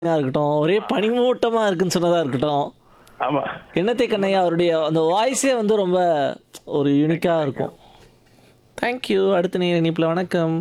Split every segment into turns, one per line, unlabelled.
இருக்கட்டும் ஒரே பனிமூட்டமா இருக்குன்னு சொன்னதா இருக்கட்டும்
ஆமா
என்னத்தை கண்ணையா அவருடைய அந்த வாய்ஸே வந்து ரொம்ப ஒரு யூனிக்கா இருக்கும் தேங்க்யூ அடுத்த நேர இணைப்பில் வணக்கம்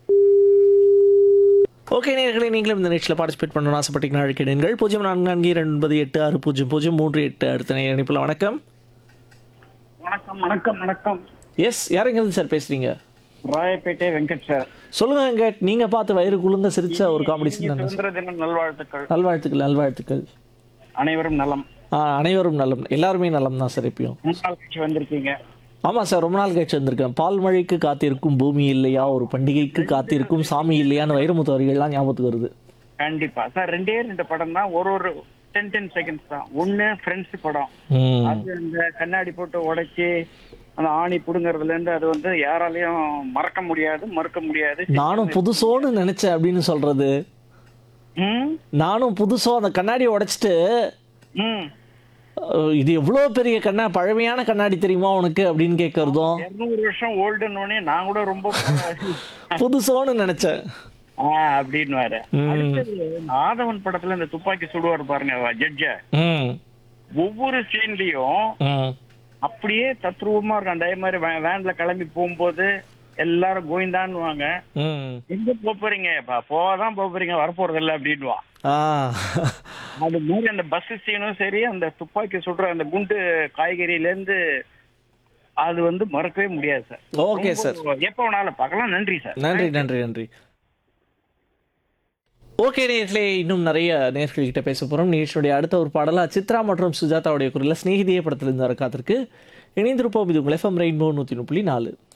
ஓகே நேர்களை நீங்களும் இந்த நிகழ்ச்சியில் பார்ட்டிசிபேட் பண்ணணும்னு ஆசைப்பட்டீங்கன்னா அழைக்கிறீர்கள் பூஜ்ஜியம் நான்கு நான்கு இரண்டு ஒன்பது எட்டு ஆறு பூஜ்ஜியம் பூஜ்ஜியம் மூன்று எட்டு அடுத்த நேர இணைப்பில் வணக்கம்
வணக்கம் வணக்கம் வணக்கம்
எஸ் யாருங்கிறது சார் பேசுறீங்க
ராயப்பேட்டை வெங்கட் சார்
சொல்லுங்க வெங்கட் நீங்க பார்த்து வயிறு குளுங்க சிரிச்ச ஒரு காமெடி
இனிய
தானே
சுதந்திர தின நல்வாழ்த்துக்கள்
நல்வாழ்த்துக்கள் நல்வாழ்த்துக்கள்
அனைவரும் நலம்
ஆ, அனைவரும் நலம் எல்லாருமே நலம் தான் சார் எப்பயும்
முன்னாள் கட்சி வந்திருக்கீங்க
ஆமாம் சார் ரொம்ப நாள் கழிச்சு வந்திருக்கேன் பால் மழைக்கு காத்திருக்கும் பூமி இல்லையா ஒரு பண்டிகைக்கு காத்திருக்கும் சாமி இல்லையான்னு வைரமுத்து வரிகள்லாம் ஞாபகத்துக்கு வருது
கண்டிப்பா சார் ரெண்டே ரெண்டு படம் தான் ஒரு ஒரு டென் டென் செகண்ட்ஸ் தான் ஒண்ணு ஃப்ரெண்ட்ஸ் படம்
ம்.
அது அந்த கண்ணாடி போட்டு உடைச்சி அந்த ஆணி புடுங்கறதுல இருந்து அது வந்து யாராலையும் மறக்க முடியாது மறுக்க முடியாது
நானும் புதுசோன்னு நினைச்சேன் அப்படின்னு சொல்றது
ம்
நானும் புதுசோ அந்த கண்ணாடியை உடைச்சிட்டு
ம்
அஹ், இது எவ்வளோ பெரிய கண்ணா பழமையான கண்ணாடி தெரியுமா உனக்கு அப்படின்னு கேட்கறதும்
இருநூறு வருஷம் ஓல்டுன்னு நான் கூட ரொம்ப
புதுசோன்னு நினைச்சேன்
ஆ அப்படின்னு வேற அடுத்தது ஆதவன் படத்துல இந்த துப்பாக்கி சுடுவார் பாருங்க ஜட்ஜ
ம்
ஒவ்வொரு சீன்லயும்
ம்
அப்படியே தத்ரூபமா இருக்கும் அதே மாதிரி வே- வேன்ல கிளம்பி போகும்போது எல்லாரும் கோயிந்தான்னுவாங்க
ம்
எங்க போப் போறீங்க பா- போவாதான் போப் போறீங்க வரப்போறது இல்ல அப்படின்வா
ஆ
அது மாதிரி அந்த பஸ் சீனும் சரி அந்த துப்பாக்கி சுடுற அந்த குண்டு காய்கறியில இருந்து அது வந்து மறக்கவே முடியாது சார்
ஓகே சார்
எப்ப வேணாலும் பார்க்கலாம் நன்றி சார்
நன்றி நன்றி நன்றி ஓகே நேர்களே இன்னும் நிறைய நேர்கள்கிட்ட பேச போகிறோம் நிகழ்ச்சியுடைய அடுத்த ஒரு பாடலாக சித்ரா மற்றும் சுஜாதாவுடைய குரலில் ஸ்நேகிதிய படத்திலிருந்து வர காத்திருக்கு இணைந்திருப்போம் இது உங்கள் எஃப்எம் ரெயின்போ நூற்றி புள்ளி நாலு